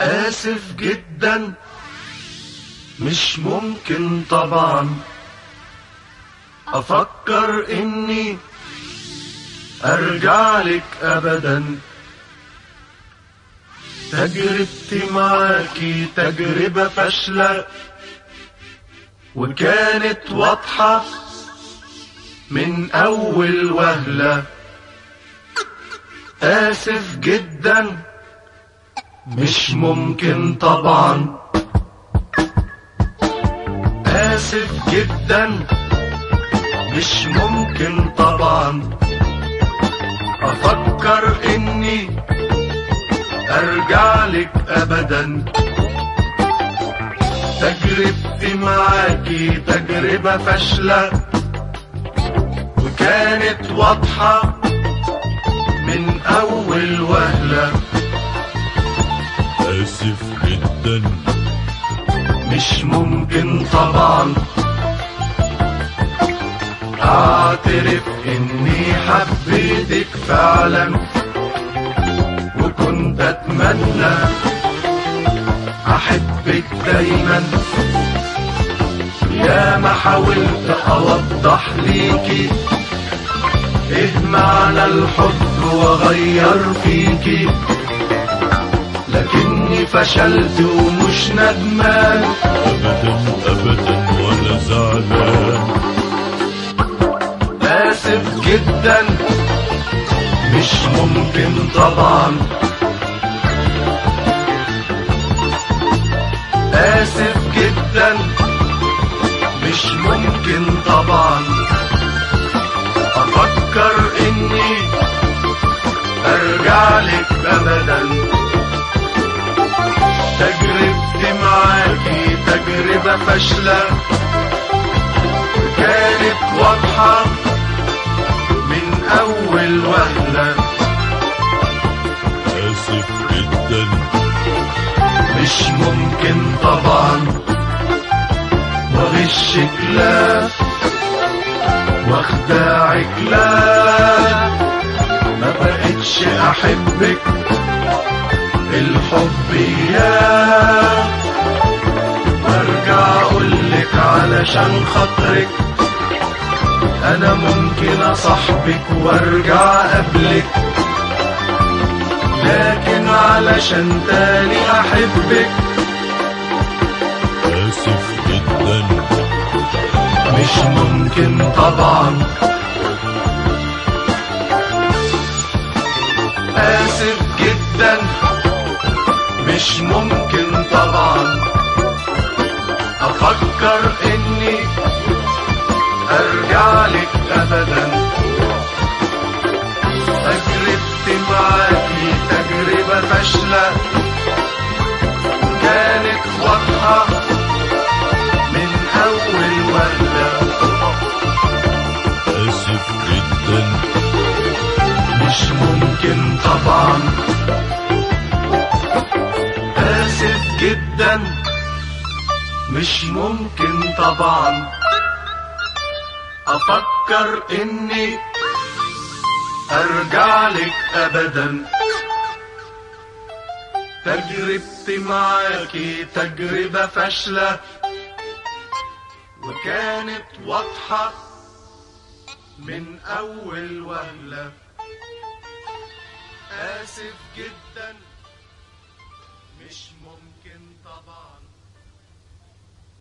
آسف جدا مش ممكن طبعا أفكر إني أرجع لك أبدا تجربتي معاكي تجربة فاشلة وكانت واضحة من أول وهلة آسف جدا مش ممكن طبعا آسف جدا مش ممكن طبعا أفكر إني أرجع لك أبدا تجربتي معاكي تجربة فاشلة وكانت واضحة من أول وهلة آسف جدا مش ممكن طبعا اعترف اني حبيتك فعلا وكنت اتمنى احبك دايما يا ما حاولت اوضح ليكي ايه معنى الحب واغير فيكي لكني فشلت ومش ندمان أبدا أبدا ولا زعلان آسف جدا مش ممكن طبعا آسف جدا مش ممكن طبعا أفكر إني أرجع لك أبدا تجربتي معاكي تجربة فاشلة كانت واضحة من أول وهلة آسف جدا مش ممكن طبعا وغشك لا واخدعك لا ما بقتش أحبك الحب يا وارجع أقولك علشان خاطرك أنا ممكن أصاحبك وارجع قبلك لكن علشان تاني أحبك آسف جدا مش ممكن طبعا آسف جدا مش ممكن طبعا أفكر إني أرجع لك أبدا تجربتي معاكي تجربة فاشلة كانت واضحة من أول وهلة آسف جدا مش ممكن طبعا آسف جدا مش ممكن طبعا أفكر إني أرجع لك أبدا تجربتي معاكي تجربة فاشلة وكانت واضحة من أول وهلة آسف جدا